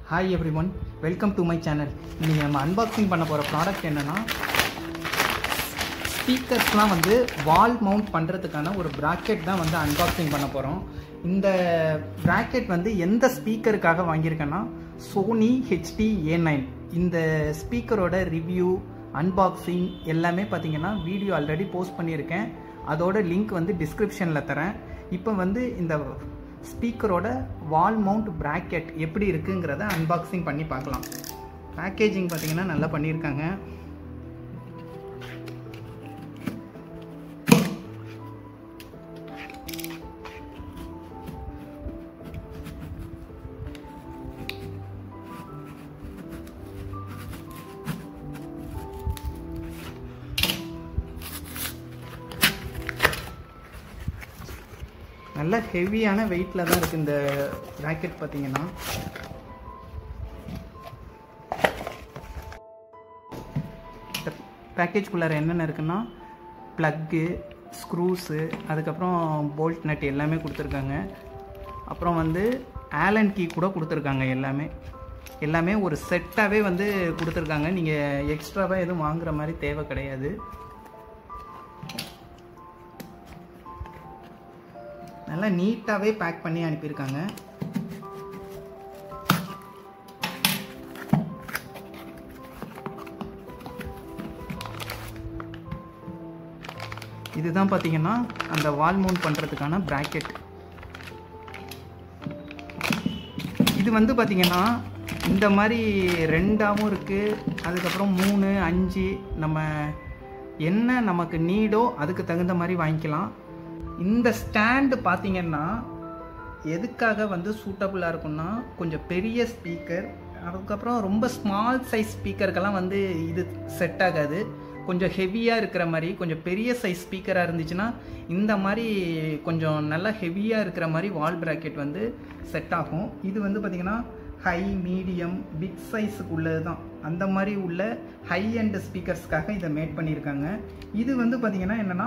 hi everyone welcome to my channel இன்றைக்கி நம்ம unboxing பண்ண போகிற ப்ராடக்ட் என்னென்னா ஸ்பீக்கர்ஸ்லாம் வந்து வால் மவுண்ட் பண்ணுறதுக்கான ஒரு ப்ராக்கெட் தான் வந்து அன்பாக்சிங் பண்ண போகிறோம் இந்த ப்ராக்கெட் வந்து எந்த ஸ்பீக்கருக்காக வாங்கியிருக்கேன்னா சோனி ஹெச்டி ஏ நைன் இந்த ஸ்பீக்கரோட ரிவ்யூ அன்பாக்சிங் எல்லாமே பார்த்தீங்கன்னா வீடியோ ஆல்ரெடி போஸ்ட் பண்ணியிருக்கேன் அதோட லிங்க் வந்து டிஸ்கிரிப்ஷனில் தரேன் இப்போ வந்து இந்த ஸ்பீக்கரோட வால் மவுண்ட் ப்ராக்கெட் எப்படி இருக்குங்கிறத அன்பாக்சிங் பண்ணி பார்க்கலாம் பேக்கேஜிங் பார்த்தீங்கன்னா நல்லா பண்ணியிருக்காங்க நல்ல ஹெவியான வெயிட்டில் தான் இருக்குது இந்த ராக்கெட் பார்த்தீங்கன்னா இந்த பேக்கேஜ்குள்ளார என்னென்ன இருக்குன்னா ப்ளக்கு ஸ்க்ரூஸு அதுக்கப்புறம் போல்ட் நட் எல்லாமே கொடுத்துருக்காங்க அப்புறம் வந்து ஆலன் கீ கூட கொடுத்துருக்காங்க எல்லாமே எல்லாமே ஒரு செட்டாகவே வந்து கொடுத்துருக்காங்க நீங்கள் எக்ஸ்ட்ராவாக எதுவும் வாங்குற மாதிரி தேவை கிடையாது நல்லா நீட்டாகவே பேக் பண்ணி அனுப்பியிருக்காங்க இதுதான் பார்த்தீங்கன்னா அந்த வால் மவுண்ட் பண்ணுறதுக்கான ப்ராக்கெட் இது வந்து பார்த்தீங்கன்னா இந்த மாதிரி ரெண்டாகவும் இருக்குது அதுக்கப்புறம் மூணு அஞ்சு நம்ம என்ன நமக்கு நீடோ அதுக்கு தகுந்த மாதிரி வாங்கிக்கலாம் இந்த ஸ்டாண்டு பார்த்தீங்கன்னா எதுக்காக வந்து சூட்டபுளாக இருக்கும்னா கொஞ்சம் பெரிய ஸ்பீக்கர் அதுக்கப்புறம் ரொம்ப ஸ்மால் சைஸ் ஸ்பீக்கருக்கெல்லாம் வந்து இது செட் ஆகாது கொஞ்சம் ஹெவியாக இருக்கிற மாதிரி கொஞ்சம் பெரிய சைஸ் ஸ்பீக்கராக இருந்துச்சுன்னா இந்த மாதிரி கொஞ்சம் நல்லா ஹெவியாக இருக்கிற மாதிரி வால் ப்ராக்கெட் வந்து செட் ஆகும் இது வந்து பார்த்திங்கன்னா ஹை மீடியம் பிக் சைஸுக்கு உள்ளது தான் அந்த மாதிரி உள்ள ஹை அண்ட் ஸ்பீக்கர்ஸ்க்காக இதை மேட் பண்ணியிருக்காங்க இது வந்து பார்த்திங்கன்னா என்னென்னா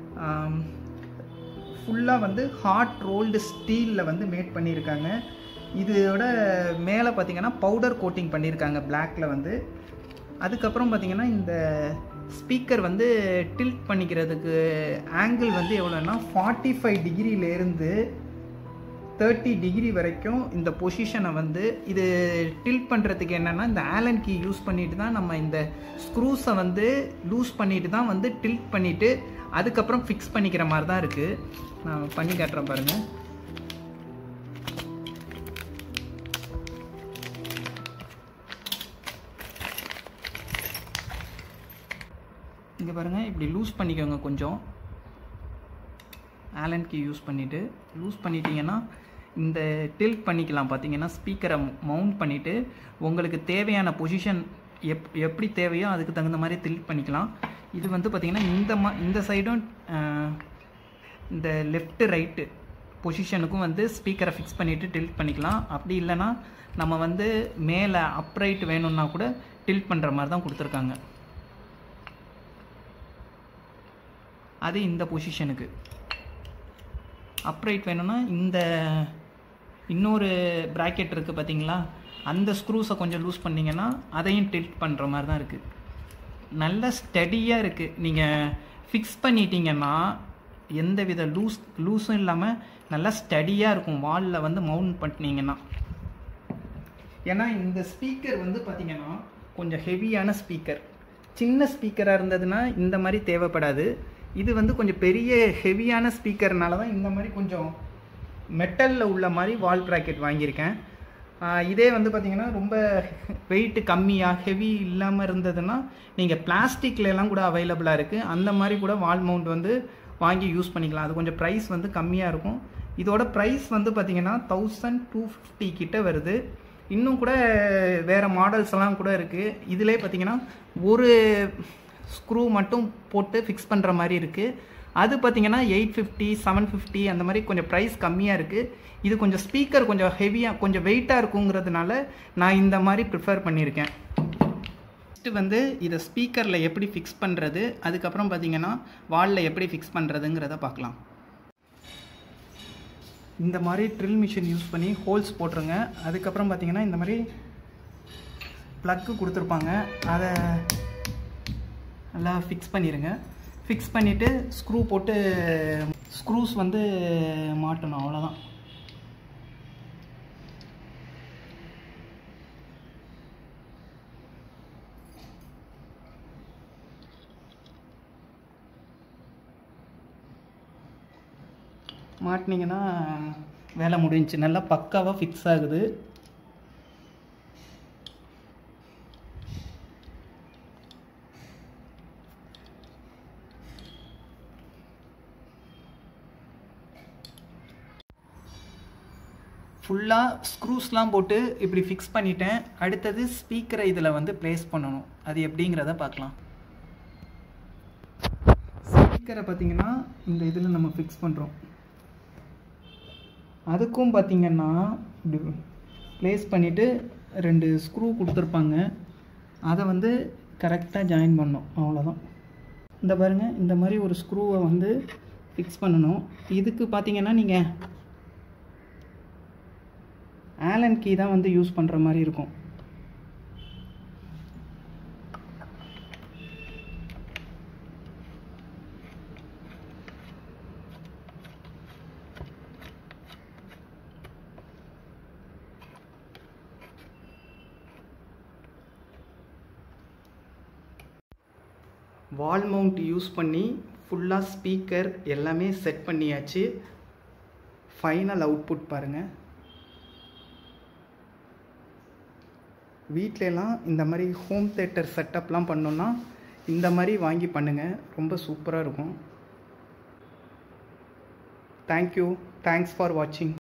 ஃபுல்லாக வந்து ஹாட் ரோல்டு ஸ்டீலில் வந்து மேட் பண்ணியிருக்காங்க இதோட மேலே பார்த்தீங்கன்னா பவுடர் கோட்டிங் பண்ணியிருக்காங்க பிளாக்ல வந்து அதுக்கப்புறம் பார்த்தீங்கன்னா இந்த ஸ்பீக்கர் வந்து டில்ட் பண்ணிக்கிறதுக்கு ஆங்கிள் வந்து எவ்வளோன்னா ஃபார்ட்டி ஃபைவ் டிகிரியிலேருந்து தேர்ட்டி டிகிரி வரைக்கும் இந்த பொசிஷனை வந்து இது டில்ட் பண்ணுறதுக்கு என்னென்னா இந்த ஆலன் கீ யூஸ் பண்ணிட்டு தான் நம்ம இந்த ஸ்க்ரூஸை வந்து லூஸ் பண்ணிட்டு தான் வந்து டில்ட் பண்ணிவிட்டு அதுக்கப்புறம் ஃபிக்ஸ் பண்ணிக்கிற மாதிரி தான் இருக்குது நான் பண்ணி காட்டுறேன் பாருங்கள் இங்கே பாருங்கள் இப்படி லூஸ் பண்ணிக்கோங்க கொஞ்சம் ஆலன் கீ யூஸ் பண்ணிவிட்டு லூஸ் பண்ணிட்டீங்கன்னா இந்த டில்ட் பண்ணிக்கலாம் பார்த்தீங்கன்னா ஸ்பீக்கரை மவுண்ட் பண்ணிவிட்டு உங்களுக்கு தேவையான பொசிஷன் எப் எப்படி தேவையோ அதுக்கு தகுந்த மாதிரி டில்ட் பண்ணிக்கலாம் இது வந்து பார்த்திங்கன்னா இந்த மா இந்த சைடும் இந்த லெஃப்ட்டு ரைட்டு பொசிஷனுக்கும் வந்து ஸ்பீக்கரை ஃபிக்ஸ் பண்ணிவிட்டு டில்ட் பண்ணிக்கலாம் அப்படி இல்லைன்னா நம்ம வந்து மேலே அப்ரைட் வேணும்னா கூட டில்ட் பண்ணுற மாதிரி தான் கொடுத்துருக்காங்க அது இந்த பொசிஷனுக்கு அப்ரைட் வேணும்னா இந்த இன்னொரு ப்ராக்கெட் இருக்குது பார்த்தீங்களா அந்த ஸ்க்ரூஸை கொஞ்சம் லூஸ் பண்ணிங்கன்னா அதையும் டில்ட் பண்ணுற மாதிரி தான் இருக்குது நல்ல ஸ்டடியாக இருக்குது நீங்கள் ஃபிக்ஸ் பண்ணிட்டீங்கன்னா எந்த வித லூஸ் லூஸும் இல்லாமல் நல்லா ஸ்டடியாக இருக்கும் வாலில் வந்து மவுண்ட் பண்ணிங்கன்னா ஏன்னா இந்த ஸ்பீக்கர் வந்து பார்த்திங்கன்னா கொஞ்சம் ஹெவியான ஸ்பீக்கர் சின்ன ஸ்பீக்கராக இருந்ததுன்னா இந்த மாதிரி தேவைப்படாது இது வந்து கொஞ்சம் பெரிய ஹெவியான ஸ்பீக்கர்னால தான் இந்த மாதிரி கொஞ்சம் மெட்டலில் உள்ள மாதிரி வால் ப்ராக்கெட் வாங்கியிருக்கேன் இதே வந்து பார்த்திங்கன்னா ரொம்ப வெயிட் கம்மியாக ஹெவி இல்லாமல் இருந்ததுன்னா நீங்கள் பிளாஸ்டிக்லலாம் கூட அவைலபிளாக இருக்குது அந்த மாதிரி கூட வால் மவுண்ட் வந்து வாங்கி யூஸ் பண்ணிக்கலாம் அது கொஞ்சம் ப்ரைஸ் வந்து கம்மியாக இருக்கும் இதோட ப்ரைஸ் வந்து பார்த்திங்கன்னா தௌசண்ட் டூ ஃபிஃப்டி கிட்ட வருது இன்னும் கூட வேறு மாடல்ஸ் எல்லாம் கூட இருக்குது இதிலே பார்த்திங்கன்னா ஒரு ஸ்க்ரூ மட்டும் போட்டு ஃபிக்ஸ் பண்ணுற மாதிரி இருக்குது அது பார்த்திங்கன்னா எயிட் ஃபிஃப்டி செவன் ஃபிஃப்டி அந்த மாதிரி கொஞ்சம் ப்ரைஸ் கம்மியாக இருக்குது இது கொஞ்சம் ஸ்பீக்கர் கொஞ்சம் ஹெவியாக கொஞ்சம் வெயிட்டாக இருக்குங்கிறதுனால நான் இந்த மாதிரி ப்ரிஃபர் பண்ணியிருக்கேன் நெக்ஸ்ட்டு வந்து இதை ஸ்பீக்கரில் எப்படி ஃபிக்ஸ் பண்ணுறது அதுக்கப்புறம் பார்த்தீங்கன்னா வாலில் எப்படி ஃபிக்ஸ் பண்ணுறதுங்கிறத பார்க்கலாம் இந்த மாதிரி ட்ரில் மிஷின் யூஸ் பண்ணி ஹோல்ஸ் போட்டுருங்க அதுக்கப்புறம் பார்த்தீங்கன்னா இந்த மாதிரி ப்ளக்கு கொடுத்துருப்பாங்க அதை நல்லா ஃபிக்ஸ் பண்ணிடுங்க ஃபிக்ஸ் பண்ணிவிட்டு ஸ்க்ரூ போட்டு ஸ்க்ரூஸ் வந்து மாட்டணும் அவ்வளோதான் மாட்டினீங்கன்னா வேலை முடிஞ்சுச்சு நல்லா பக்காவாக ஃபிக்ஸ் ஆகுது ஃபுல்லாக ஸ்க்ரூஸ்லாம் போட்டு இப்படி ஃபிக்ஸ் பண்ணிட்டேன் அடுத்தது ஸ்பீக்கரை இதில் வந்து ப்ளேஸ் பண்ணணும் அது எப்படிங்கிறத பார்க்கலாம் ஸ்பீக்கரை பார்த்தீங்கன்னா இந்த இதில் நம்ம ஃபிக்ஸ் பண்ணுறோம் அதுக்கும் பார்த்தீங்கன்னா இப்படி ப்ளேஸ் பண்ணிவிட்டு ரெண்டு ஸ்க்ரூ கொடுத்துருப்பாங்க அதை வந்து கரெக்டாக ஜாயின் பண்ணணும் அவ்வளோதான் இந்த பாருங்கள் இந்த மாதிரி ஒரு ஸ்க்ரூவை வந்து ஃபிக்ஸ் பண்ணணும் இதுக்கு பார்த்தீங்கன்னா நீங்கள் ஆலன் கீ தான் வந்து யூஸ் பண்ணுற மாதிரி இருக்கும் வால் மவுண்ட் யூஸ் பண்ணி ஃபுல்லாக ஸ்பீக்கர் எல்லாமே செட் பண்ணியாச்சு ஃபைனல் அவுட்புட் பாருங்கள் வீட்டிலலாம் இந்த மாதிரி ஹோம் தேட்டர் செட்டப்லாம் பண்ணோன்னா இந்த மாதிரி வாங்கி பண்ணுங்கள் ரொம்ப சூப்பராக இருக்கும் தேங்க்யூ தேங்க்ஸ் ஃபார் வாட்சிங்